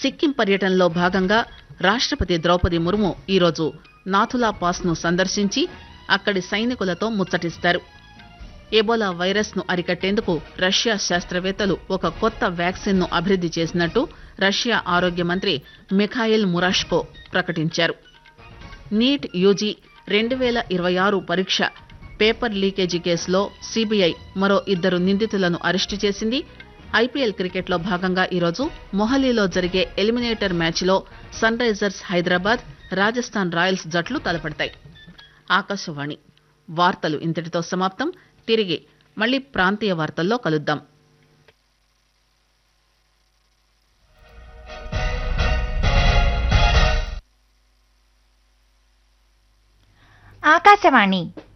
సిక్కిం పర్యటనలో భాగంగా రాష్టపతి ద్రౌపది ముర్ము ఈరోజు నాథులా పాస్ ను సందర్శించి అక్కడి సైనికులతో ముచ్చటిస్తారు ఎబోలా వైరస్ ను అరికట్టేందుకు రష్యా శాస్త్రవేత్తలు ఒక కొత్త వ్యాక్సిన్ ను అభివృద్ది చేసినట్టు రష్యా ఆరోగ్య మంత్రి మిఖాయిల్ మురాష్కో ప్రకటించారు నీట్ యూజీ రెండు వేల ఇరవై ఆరు పరీక్ష పేపర్ లీకేజీ కేసులో సీబీఐ మరో ఇద్దరు నిందితులను అరెస్టు చేసింది ఐపీఎల్ క్రికెట్లో భాగంగా ఈరోజు మొహాలీలో జరిగే ఎలిమినేటర్ మ్యాచ్లో Sunrisers Hyderabad Rajasthan Royals జట్లు తలపడతాయి ఆకాశవాణి వార్తలు ఇంతటితో సమాప్తం తిరిగి మళ్ళీ ప్రాంతీయ వార్తల్లో కలుద్దాం ఆకాశవాణి